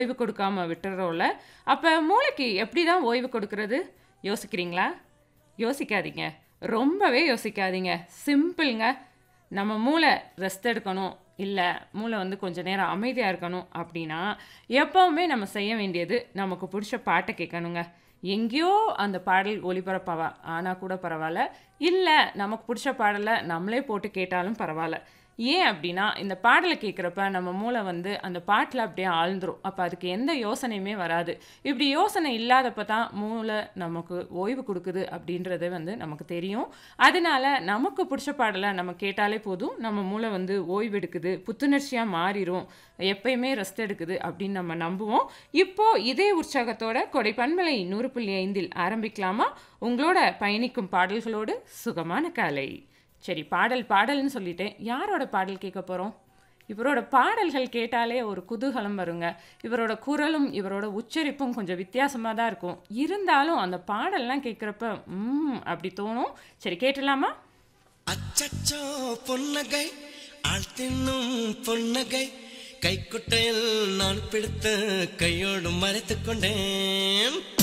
ஓய்வு கொடுக்காம விட்டுறோம்ல அப்போ மூளைக்கு எப்படி தான் ஓய்வு கொடுக்கறது யோசிக்கிறீங்களா யோசிக்காதீங்க ரொம்பவே யோசிக்காதீங்க சிம்பிள்ங்க நம்ம மூளை ரெஸ்ட் எடுக்கணும் இல்லை மூளை வந்து கொஞ்ச நேரம் அமைதியாக இருக்கணும் அப்படின்னா எப்போவுமே நம்ம செய்ய வேண்டியது நமக்கு பிடிச்ச பாட்டை கேட்கணுங்க எங்கேயோ அந்த பாடல் ஒளிபரப்பாவா ஆனால் கூட பரவாயில்ல இல்லை நமக்கு பிடிச்ச பாடலை நம்மளே போட்டு கேட்டாலும் பரவாயில்ல ஏன் அப்படின்னா இந்த பாடலை கேட்குறப்ப நம்ம மூளை வந்து அந்த பாட்டில் அப்படியே ஆழ்ந்துரும் அப்போ அதுக்கு எந்த யோசனையுமே வராது இப்படி யோசனை இல்லாதப்ப தான் மூளை நமக்கு ஓய்வு கொடுக்குது அப்படின்றது வந்து நமக்கு தெரியும் அதனால நமக்கு பிடிச்ச பாடலை நம்ம கேட்டாலே போதும் நம்ம மூளை வந்து ஓய்வு எடுக்குது புத்துணர்ச்சியாக மாறிடும் எப்பயுமே ரெஸ்ட் எடுக்குது அப்படின்னு நம்ம நம்புவோம் இப்போ இதே உற்சாகத்தோட கொடை பண்பலை நூறு புள்ளி ஐந்தில் ஆரம்பிக்கலாமா உங்களோட பயணிக்கும் பாடல்களோடு சுகமான காலை சரி பாடல் பாடல்னு சொல்லிட்டேன் யாரோட பாடல் கேட்க போகிறோம் இவரோட பாடல்கள் கேட்டாலே ஒரு குதூகலம் வருங்க இவரோட குரலும் இவரோட உச்சரிப்பும் கொஞ்சம் வித்தியாசமாக தான் இருக்கும் இருந்தாலும் அந்த பாடல்லாம் கேட்குறப்ப ம் அப்படி தோணும் சரி கேட்டலாமா அச்சச்சோ பொன்னகை ஆள் தின்னும் பொன்னகை கைக்குட்டையில் நான் பிடித்து கையோடு மறைத்துக் கொண்டேன்